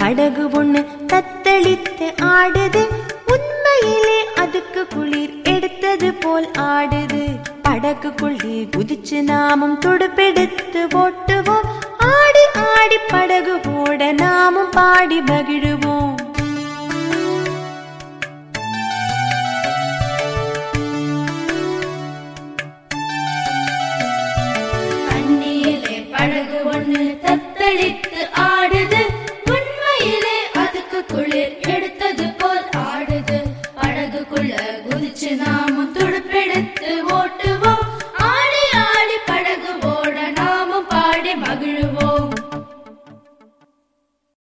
படகு ஒண்ணு தத்தளித்து ஆடுது உண்மையிலே அதுக்கு குளிர் எடுத்தது போல் ஆடுது படகுக்குள்ளே குதிச்சு நாமும் துடுப்பெடுத்து ஓட்டுவோம் ஆடி ஆடி படகு ஓட நாமும் பாடி மகிழுவோம்